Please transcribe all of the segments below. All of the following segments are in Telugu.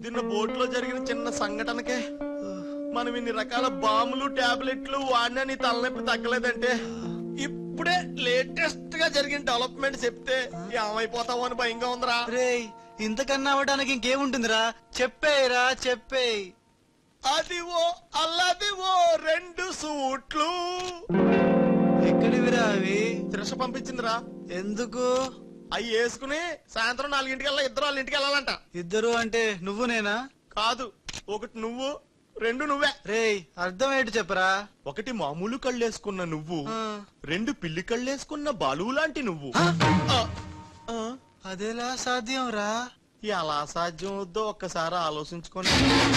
పొద్దున్న బోట్లో జరిగిన చిన్న సంఘటనకే మనం ఇన్ని రకాల బాంబులు టాబ్లెట్లు వాడినా నీ తలనొప్పి తగ్గలేదంటే ఇప్పుడే లేటెస్ట్ గా జరిగిన డెవలప్మెంట్ చెప్తే ఏమైపోతావో అని భయంగా ఉందిరా రేయ్ ఇంతకన్నా అవ్వడానికి ఇంకేముంటుందిరా చెప్పేయరా చెప్పేయ్ అదివో అల్లదివో రెండు సూట్లు ఎక్కడివిరా అవి త్రిష పంపించిందిరా ఎందుకు అవి వేసుకుని సాయంత్రం నాలుగింటికల్లా ఇద్దరు వాళ్ళ ఇంటికి వెళ్ళాలంట ఇద్దరు అంటే నువ్వు నేనా కాదు ఒకటి నువ్వు రెండు నువ్వే రేయ్ అర్థం ఏంటి చెప్పరా ఒకటి మామూలు కళ్ళేసుకున్న నువ్వు ఆ. రెండు పిల్లి కళ్ళేసుకున్న బాలువు లాంటి నువ్వు ఆ, ఆ, అదేలా సాధ్యం రా ఎలా సాధ్యం వద్దో ఒక్కసారి ఆలోచించుకొని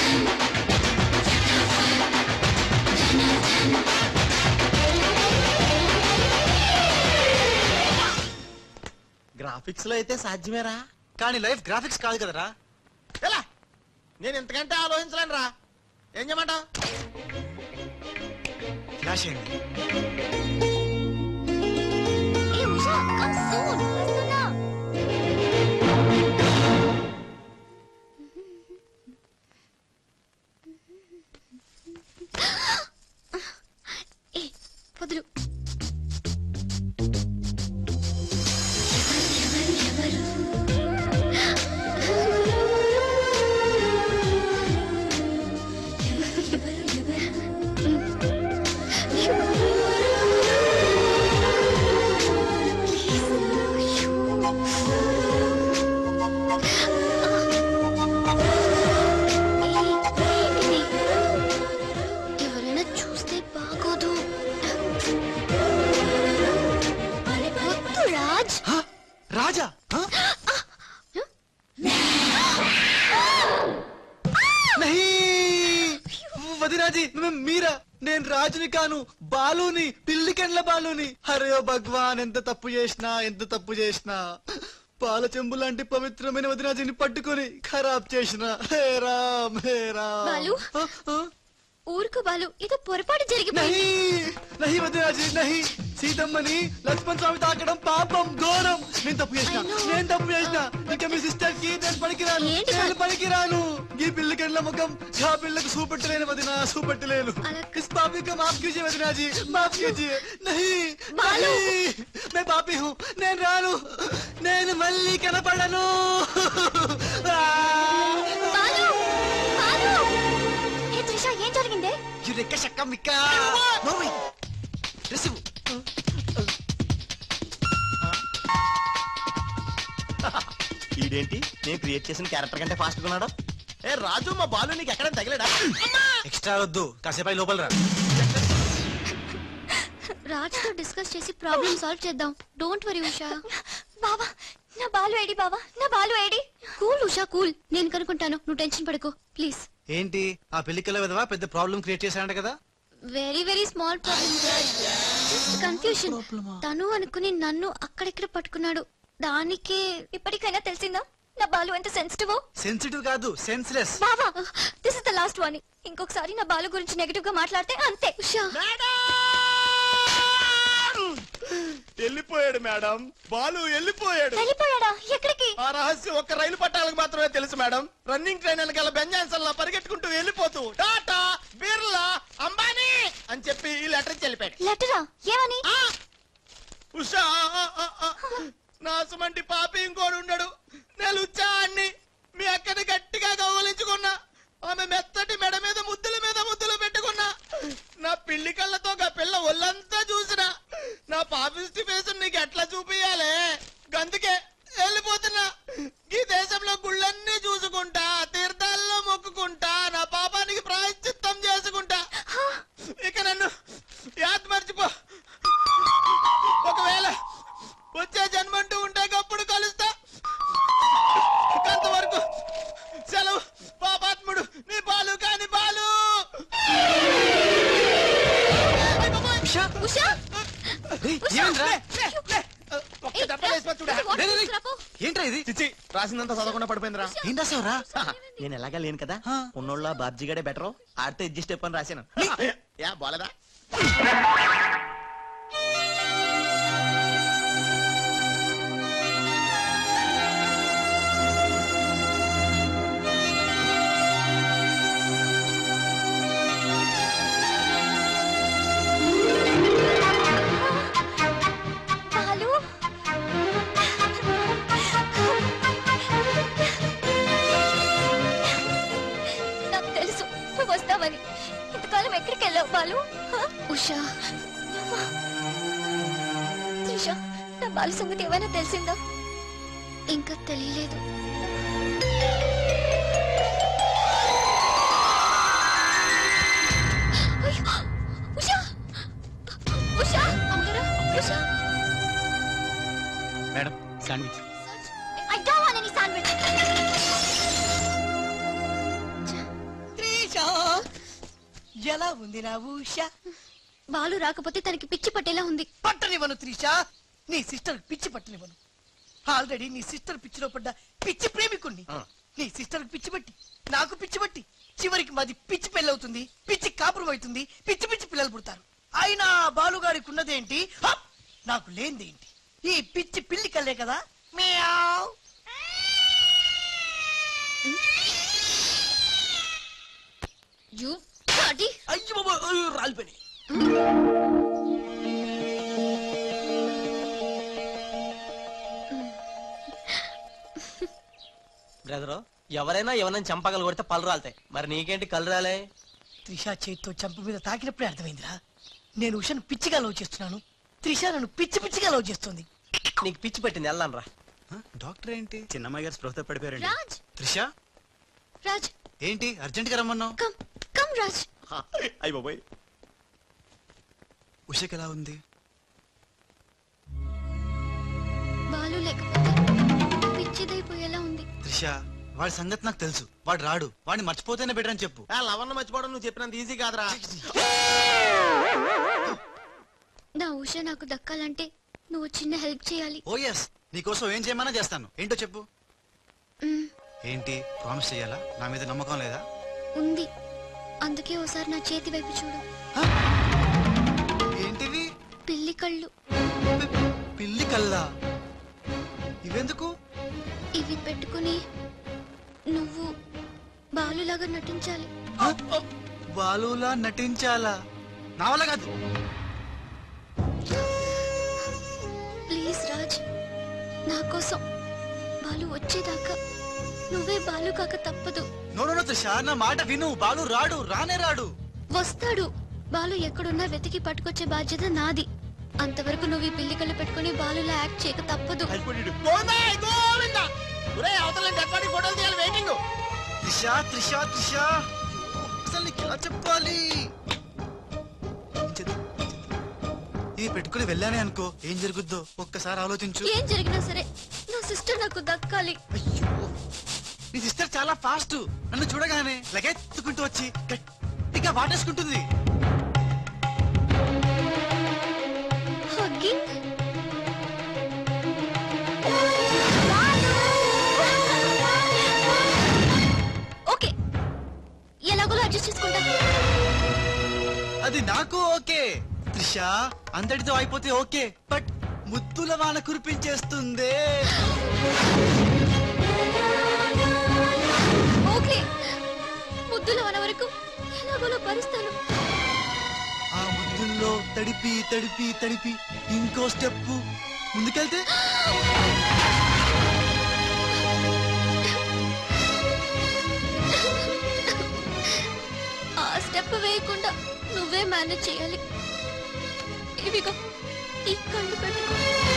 గ్రాఫిక్స్ లో అయితే సాధ్యమేరా కానీ లైఫ్ గ్రాఫిక్స్ కాదు కదరా ఎలా నేను ఇంతకంటే ఆలోచించలేను రా ఏం చేయమంటావు ఫ్లాష్ అయింది ఏ ఉషా కమ్ సూన్ వస్తున్నా ఏ వదులు ఎవరైనా చూస్తే బాగోదు వద్దు రాజ్ హ? రాజా హ? నహీ! వదినాజీ మ- మీరా నేను రాజుని కాను బాలుని పిల్లికెండ్ల బాలుని హరే ఓ భగవాన్ ఎంత తప్పు చేసినా ఎంత తప్పు చేసినా పాల చెంబు లాంటి పవిత్రమైన వదినాజీని పట్టుకొని ఖరాబ్ చేసిన హే రామ్ హే రామ్ బాలు? హ? హ? ఊరుకు బాలు ఏదో పొరపాటు జరిగిపోయింది నహీ నహీ వదిరాజీ నహీ సీతమ్మని లక్ష్మణ్ స్వామి తాకడం పాపం ఘోరం నేను తప్పు చేసిన I know. నేను తప్పు చేసిన ఇక మీ సిస్టర్ కి నేను పనికిరాను ఏంటి నేను బాలు? పనికిరాను ఈ పిల్లకెళ్ళ ముఖం ఆ పిల్లకు చూపెట్టలేను వదిన చూపెట్టలేను అలా- इस पापी को माफ कीजिए वदना जी माफ कीजिए नहीं బాలు! नहीं मैं पापी हूँ నేను రాను నేను మళ్ళీ కనపడను ఆ! బాలు బాలు ఏ త్రిష ఏం జరిగిందే You రెక్క శక్క మిక్క నోర్మి రిసీవ్ ఈడేంటి నేను క్రియేట్ చేసిన క్యారెక్టర్ కంటే ఫాస్ట్ ఉన్నాడు ఏ రాజు మా బాలు నీకు ఎక్కడ తగిలేడా ఎక్స్ట్రా వద్దు కాసేపు అయి లోపల రా రాజ్ తో డిస్కస్ చేసి ప్రాబ్లం సాల్వ్ చేద్దాం డోంట్ వరీ ఉషా బావా నా బాలు ఏడి బావా నా బాలు ఏడి కూల్ ఉషా కూల్ నేను కనుక్కుంటాను నువ్వు టెన్షన్ పడకు ప్లీజ్ ఏంటి ఆ పెళ్లికల విధవా పెద్ద ప్రాబ్లం క్రియేట్ చేశాడంట కదా very very small problem just confusion తను అనుకుని నన్ను అక్కడిక్కడ పట్టుకున్నాడు దానికే ఇప్పటికైనా తెలిసిందా నా బాలు ఎంత సెన్సిటివ్ సెన్సిటివ్ కాదు సెన్స్లెస్ బావా this is the last one ఇంకొకసారి నా బాలు గురించి నెగటివ్ గా మాట్లాడితే అంతే ఉషా వెళ్ళిపోయాడు మేడం బాలు వెళ్ళిపోయాడు వెళ్ళిపోయాడా ఎక్కడికి ఆ రహస్యం ఒక్క రైలు పట్టాలకు మాత్రమే తెలుసు మేడం రన్నింగ్ ట్రైన్ వెనకాల బెంజాన్సన్ పరిగెట్టుకుంటూ వెళ్ళిపోతూ టాటా బిర్లా అంబానీ అని చెప్పి ఈ లెటర్ ఇచ్చి వెళ్ళిపోయాడు లెటరా ఏమని ఆ! ఉషా ఆ, ఆ, ఆ. నా సుమంటి పాపి ఇంకోడు ఉండడు నేను ఉచ్చాన్ని మీ అక్కని గట్టిగా గౌరవించుకున్నా ఆమె మెత్తటి మెడ మీద ముద్దుల మీద ముద్దులు పెట్టుకున్నా నా పిల్లి కళ్ళతో ఆ పిల్ల ఒళ్ళంతా చూసిన నా పాపిస్టి ఫేస్ నీకు ఎట్లా చూపియాలే గందుకే వెళ్ళిపోతున్నా ఈ దేశంలో గుళ్ళన్నీ చూసుకుంటా తీర్థాల్లో మొక్కుకుంటా నా పాపానికి ప్రాయశ్చిత్తం చేసుకుంటా ఇక నన్ను యాద్ మర్చిపో ఒకవేళ వచ్చే జన్మంటూ ఉంటే అప్పుడు కలుస్తా అంతవరకు సెలవు పాపాత్ముడు నీ బాలు కాని బాలు ఉషా ఉషా ఏయ్, ఏమైందిరా? ఒక్క దెబ్బ వేసిపో చూడా. రే, రే, రే. తీసుకురాపో. ఏంట్రా ఇది చిచ్చి రాసిందంతా చదవకుండా పడిపోయిందిరా ఏం రాసావురా నేను ఎలాగా లేను కదా ఆ. ఉన్నోళ్ళ బాబ్జీగాడే బెటర్ ఆడితే అడ్జస్ట్ అయిపోయి రాశాను యా బాలేదా నువ్వు వస్తావని ఇంతకాలం ఎక్కడికి వెళ్ళావు బాలు హ? ఉషా త్రిష నా బాలు సంగతి ఏమైనా తెలిసిందా ఇంకా తెలియలేదు అయ్యో! ఉషా ఉషా అమ్మగారు Usha madam sandwich I don't want any sandwich Trisha ఎలా ఉంది నా ఉష బాలు రాకపోతే తనకి పిచ్చి పట్టేలా ఉంది పట్టనివ్వను త్రిష నీ సిస్టర్ పిచ్చి పట్టనివ్వను ఆల్రెడీ నీ సిస్టర్ పిచ్చిలో పడ్డ పిచ్చి ప్రేమికుణ్ణి నీ సిస్టర్ పిచ్చి పట్టి నాకు పిచ్చి పట్టి చివరికి మాది పిచ్చి పెళ్ళవుతుంది పిచ్చి కాపురం అవుతుంది పిచ్చి పిచ్చి పిల్లలు పుడతారు అయినా ఆ బాలుగాడికి ఉన్నదేంటి హప్! నాకు లేనిదేంటి ఈ పిచ్చి పిల్లి కల్లే కదా మ్యావ్ యు అది అయ్యో బాబోయ్, అయ్యో, రాలిపోయినాయి బ్రదరు ఎవరైనా ఎవరైనా చంపగలు కొడితే పళ్ళు రాలుతాయి మరి నీకేంటి కళ్ళు రాలే త్రిష చేతితో చంప మీద తాకినప్పుడే అర్థమైందిరా నేను ఉషను పిచ్చిగా లవ్ చేస్తున్నాను త్రిష నన్ను పిచ్చి పిచ్చిగా లవ్ చేస్తుంది నీకు పిచ్చి పెట్టింది వెళ్ళాను రా డాక్టర్ ఏంటి చిన్నమ్మాయి గారు స్పృహతో పడిపోయారండి రాజ్ త్రిష రాజ్ ఏంటి అర్జెంట్ గా రమ్మన్నావు కమ్ కమ్ రాజ్ అయ్యి బాబాయ్ ఉషకి ఎలా ఉంది బాలు లేకపోతే పిచ్చిదైపోయేలా ఉంది త్రిష వాడి సంగతి నాకు తెలుసు వాడు రాడు వాడిని మర్చిపోతేనే బెటర్ అని చెప్పు ఆ లవన్న మర్చిపోవడం నువ్వు చెప్పినంత ఈజీ కాదురా నా ఉష నాకు దక్కాలంటే నువ్వు చిన్న హెల్ప్ చేయాలి ఓ ఎస్ నీకోసం ఏం చేయమన్నా చేస్తాను ఏంటో చెప్పు మ్, ఏంటి ప్రామిస్ చెయ్యాలా నా మీద నమ్మకం లేదా ఉంది అందుకే ఓసారి నా చేతి వైపు చూడు ఏంటివి పిల్లి కళ్ళు పి- పిల్లి కల్లా ఇవెందుకు ఇవి పెట్టుకుని నువ్వు బాలులాగా నటించాలి బాలులా నటించాలా నా వల్ల కాదు ప్లీజ్ రాజ్ నా కోసం బాలు వచ్చేదాకా నువ్వే బాలు కాక తప్పదు నో నో నో త్రిష నా మాట విను బాలు రాడు రానే రాడు వస్తాడు బాలు ఎక్కడున్నా వెతికి పట్టుకొచ్చే బాధ్యత నాది అంతవరకు నువ్వు ఈ పిల్లికలు పెట్టుకుని బాలులా యాక్ట్ చేయక తప్పదు అవతల డెడ్ బాడీ ఫోటోలు తీయాలి వెయిటింగ్ త్రిష త్రిష త్రిష అసలు నీకు ఎలా చెప్పాలి ఏం చేద్దాం? ఇవి పెట్టుకుని వెళ్ళానే అనుకో ఏం జరుగుద్దో ఒక్కసారి ఆలోచించు ఏం జరిగినా సరే నా సిస్టర్ నాకు దక్కాలి అయ్యో నీ సిస్టర్ చాలా ఫాస్ట్ నన్ను చూడగానే లగెత్తుకుంటూ వచ్చి గట్టిగా వాటేసుకుంటుంది హగ్గింగ్ ఓకే ఎలాగోలా అడ్జస్ట్ చేసుకుంటా అది నాకు ఓకే త్రిష అంతటితో అయిపోతే ఓకే బట్ ముద్దుల వాన కురిపించేస్తుందే ఓకే ముద్దులో అన వరకు ఎలాగోలా భరిస్తాను ఆ ముద్దుల్లో తడిపి తడిపి తడిపి ఇంకో స్టెప్ ముందుకెళ్తే ఆ స్టెప్ వేయకుండా నువ్వే మేనేజ్ చేయాలి ఇవిగో ఈ కళ్ళు పెట్టుకో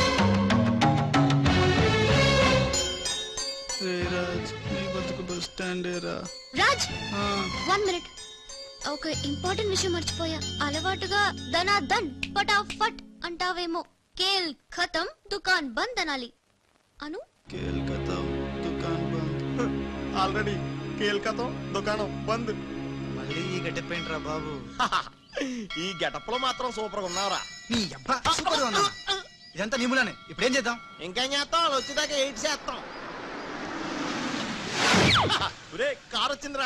రాజ్ వన్ మినిట్ ఒక ఇంపార్టెంట్ విషయం మర్చిపోయా అలవాటుగా ధనా ధన్ ఫటాఫట్ అంటావేమో కేల్ ఖతం దుకాన్ బంద్ అనాలి అను ఆల్రెడీ కేల్కతం దుకాణం బంద్ మళ్ళీ ఈ గడ్డెప్పేంట్రా బాబు ఈ గెటప్ లో మాత్రం సూపర్ గా ఉన్నావురా నీ అబ్బా సూపర్ అన్నా ఇదంతా నిములానే ఇప్పుడు ఏం చేద్దాం ఇంకేం చేస్తాం వాళ్ళు వచ్చేదాకా ఎయిట్ చేస్తాం ఒరే కార్ వచ్చిందిరా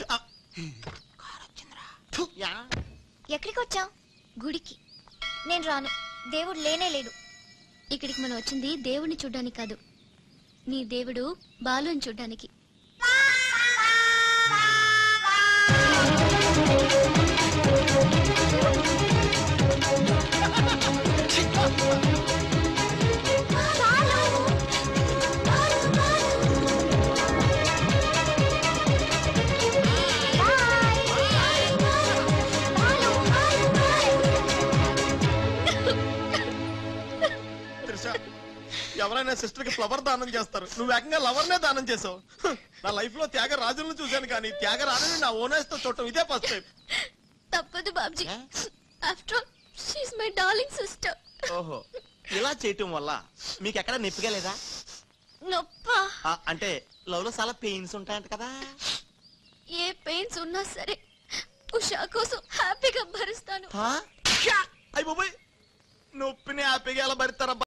ఫు, యా. ఎక్కడికి వచ్చావు గుడికి నేను రాను దేవుడు లేనే లేడు ఇక్కడికి మనం వచ్చింది దేవుణ్ణి చూడ్డానికి కాదు నీ దేవుడు బాలుని చూడ్డానికి Bye. ఎవరైనా సిస్టర్ కి ఫ్లవర్ దానం చేస్తారు నువ్వు ఏకంగా లవర్ నే దానం చేసావు హ్, నా లైఫ్ లో త్యాగరాజులను చూశాను కానీ త్యాగరాజుని నా ఓనర్స్ తో చూడటం ఇదే ఫస్ట్ టైం తప్పదు Babji after all she my darling sister ఓహో ఇలా చేయటం వల్ల మీకు ఎక్కడ నొప్పిగా లేదా నొప్పా ఆ, అంటే లవ్ లో చాలా పెయిన్స్ ఉంటాయంట కదా ఏ పెయిన్స్ ఉన్నా సరే ఉషా కోసం హ్యాపీగా భరిస్తాను అయ్యి బాబోయ్ నొప్పిని హ్యాపీగా ఎలా భరిస్తారా